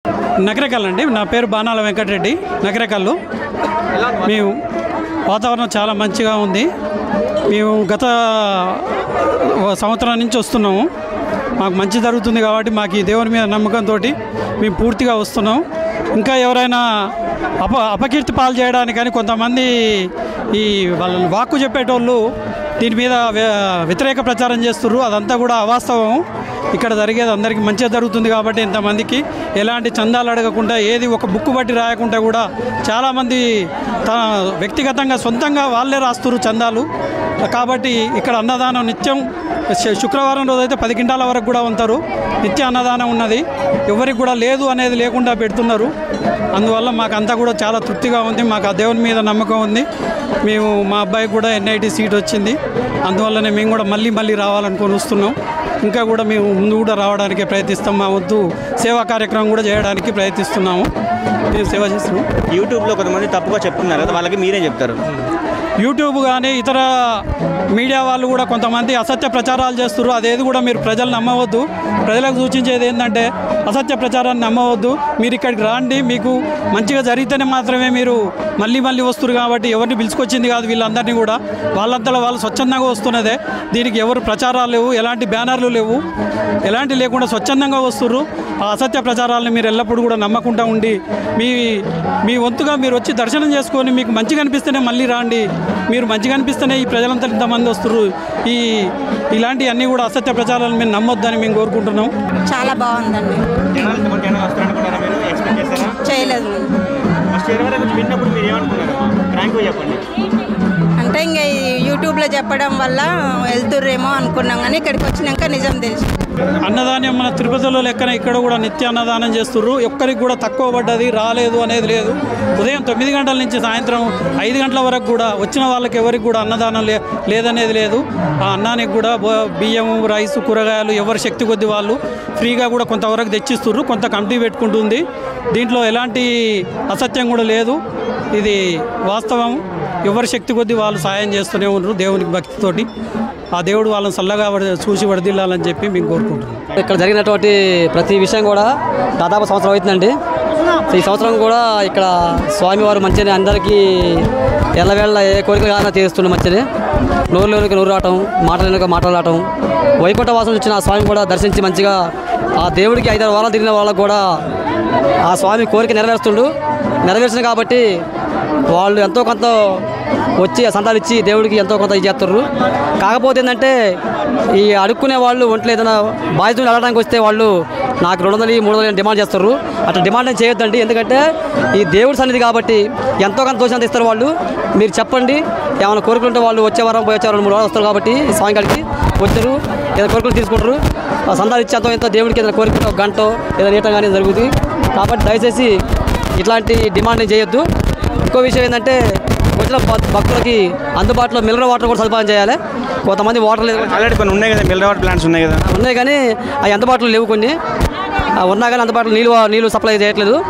నగరకల్ అండి నా పేరు బాణాల వెంకటరెడ్డి నగరకల్లు మేము వాతావరణం చాలా మంచిగా ఉంది మేము గత సంవత్సరం నుంచి వస్తున్నాము మాకు మంచి జరుగుతుంది కాబట్టి మాకు ఈ దేవుని మీద నమ్మకంతో మేము పూర్తిగా వస్తున్నాం ఇంకా ఎవరైనా అప అపకీర్తి పాలు చేయడానికి కానీ కొంతమంది ఈ వాళ్ళని వాక్కు చెప్పేటోళ్ళు దీని మీద వ్య- వ్యతిరేక ప్రచారం చేస్తుర్రు అదంతా కూడా అవాస్తవం ఇక్కడ జరిగేది అందరికీ మంచిగా జరుగుతుంది కాబట్టి ఇంతమందికి ఎలాంటి చందాలు అడగకుండా ఏది ఒక బుక్ బట్టి రాయకుండా కూడా చాలామంది తన వ్యక్తిగతంగా సొంతంగా వాళ్ళే రాస్తున్నారు చందాలు కాబట్టి ఇక్కడ అన్నదానం నిత్యం శ- శుక్రవారం రోజు అయితే పది గింటాల వరకు కూడా ఉంటారు నిత్య అన్నదానం ఉన్నది ఎవరికి కూడా లేదు అనేది లేకుండా పెడుతున్నారు అందువల్ల మాకు అంతా కూడా చాలా తృప్తిగా ఉంది మాకు ఆ దేవుని మీద నమ్మకం ఉంది మేము మా అబ్బాయికి కూడా ఎన్ఐటి సీట్ వచ్చింది అందువల్లనే మేము కూడా మళ్ళీ మళ్ళీ రావాలనుకొని వస్తున్నాం ఇంకా కూడా మేము ముందు కూడా రావడానికి ప్రయత్నిస్తాం మా వద్దు సేవా కార్యక్రమం కూడా చేయడానికి ప్రయత్నిస్తున్నాము మేము సేవ చేస్తున్నాం యూట్యూబ్లో కొంతమంది తప్పుగా చెప్తున్నారు కదా వాళ్ళకి మీరేం చెప్తారు యూట్యూబ్ కానీ ఇతర మీడియా వాళ్ళు కూడా కొంతమంది అసత్య ప్రచారాలు చేస్తున్నారు అదేది కూడా మీరు ప్రజలు నమ్మవద్దు ప్రజలకు సూచించేది ఏంటంటే అసత్య ప్రచారాన్ని నమ్మవద్దు మీరు ఇక్కడికి రాండి మీకు మంచిగా జరిగితేనే మాత్రమే మీరు మళ్ళీ మళ్ళీ వస్తారు కాబట్టి ఎవరిని పిలుచుకొచ్చింది కాదు వీళ్ళందరినీ కూడా వాళ్ళంతలో వాళ్ళు స్వచ్ఛందంగా వస్తున్నదే దీనికి ఎవరు ప్రచారాలు లేవు ఎలాంటి బ్యానర్లు లేవు ఎలాంటి లేకుండా స్వచ్ఛందంగా వస్తుర్రు ఆ అసత్య ప్రచారాలను మీరు ఎల్లప్పుడూ కూడా నమ్మకుండా ఉండి మీ మీ వంతుగా మీరు వచ్చి దర్శనం చేసుకొని మీకు మంచిగా అనిపిస్తేనే మళ్ళీ రాండి మీరు మంచిగా అనిపిస్తేనే ఈ ప్రజలంతా ఇంతమంది వస్తుర్రు ఈ ఇలాంటి అన్నీ కూడా అసత్య ప్రచారాలను మేము నమ్మొద్దని మేము కోరుకుంటున్నాం చాలా బాగుందండి జనాలు ఇంతమంది జనాలు వస్తారనుకున్నారా మీరు ఎక్స్పెక్ట్ చేస్తారా చేయలేదు ఫస్ట్ ఇరవై గురించి విన్నప్పుడు మీరు ఏమనుకున్నారు ఫ్రాంక్గా చెప్పండి అంటే ఇంకా ఈ యూట్యూబ్లో చెప్పడం వల్ల వెళ్తుర్రేమో అనుకున్నాం కానీ ఇక్కడికి వచ్చినాక నిజం తెలిసి అన్నదానం మన తిరుపతిలో లెక్కన ఇక్కడ కూడా నిత్య అన్నదానం చేస్తుర్రు ఒక్కరికి కూడా తక్కువ పడ్డది రాలేదు అనేది లేదు ఉదయం తొమ్మిది గంటల నుంచి సాయంత్రం ఐదు గంటల వరకు కూడా వచ్చిన వాళ్ళకి ఎవరికి కూడా అన్నదానం లే లేదనేది లేదు ఆ అన్నానికి కూడా బ- బియ్యం రైస్ కూరగాయలు ఎవరి శక్తి కొద్ది వాళ్ళు ఫ్రీగా కూడా కొంతవరకు తెచ్చిస్తుర్రు కొంత కమిటీ పెట్టుకుంటుంది దీంట్లో ఎలాంటి అసత్యం కూడా లేదు ఇది వాస్తవం ఎవరి శక్తి కొద్దీ వాళ్ళు సాయం చేస్తూనే ఉన్నారు దేవునికి భక్తితోటి ఆ దేవుడు వాళ్ళని చల్లగా వడ- చూసి వడదిల్లాలని చెప్పి మేము కోరుకుంటున్నాం ఇక్కడ జరిగినటువంటి ప్రతి విషయం కూడా దాదాపు సంవత్సరం అవుతుందండి ఈ సంవత్సరం కూడా ఇక్కడ స్వామివారు మంచిగా అందరికీ ఎల్లవేళ్ళ ఏ కోరిక కానా తీరుస్తుండే మంచిది నోరులోనికి నోరు రావటం మాటలోనికి మాటలు రావటం వైకుంఠ వాసం వచ్చిన ఆ స్వామి కూడా దర్శించి మంచిగా ఆ దేవుడికి ఐదారు వారాలు తిరిగిన వాళ్ళకు కూడా ఆ స్వామి కోరిక నెరవేరుస్తుండు నెరవేర్చిన కాబట్టి వాళ్ళు ఎంతో కొంత వచ్చి ఆ సంతాలు ఇచ్చి దేవుడికి ఎంతో కొంత ఇది చేస్తుర్రు కాకపోతే ఏంటంటే ఈ అడుక్కునే వాళ్ళు ఒంట్లో ఏదైనా బాధ్యతలు అడగడానికి వస్తే వాళ్ళు నాకు రెండు వందలు మూడు వందలు డిమాండ్ చేస్తారు అట్లా డిమాండ్ ఏం చేయొద్దండి ఎందుకంటే ఈ దేవుడి సన్నిధి కాబట్టి ఎంతో కొంత దోషం ఇస్తారు వాళ్ళు మీరు చెప్పండి ఏమైనా కోరుకుంటే వాళ్ళు వచ్చే వారం పోయి వచ్చే వారం మూడు వారాలు వస్తారు కాబట్టి సాయంకాలికి వచ్చారు ఏదైనా కోరికలు తీసుకుంటారు ఆ సంతాలు ఇచ్చి ఎంతో ఎంతో దేవుడికి ఏదైనా కోరిక ఒక గంట ఏదైనా నీటం కానీ జరుగుతుంది కాబట్టి దయచేసి ఇట్లాంటి డిమాండ్ చేయొద్దు ఇంకో విషయం ఏంటంటే వచ్చిన భక్- భక్తులకి అందుబాటులో మినరల్ వాటర్ కూడా సదుపాయం చేయాలి కొంతమంది వాటర్ లేదు ఆల్రెడీ కొన్ని ఉన్నాయి కదా మిల్ వాటర్ ప్లాంట్స్ ఉన్నాయి కదా ఉన్నాయి కానీ అవి అందుబాటులో లేవు కొన్ని ఆ ఉన్నా కానీ అందుబాటులో నీళ్ళు నీళ్ళు సప్లై చేయట్లేదు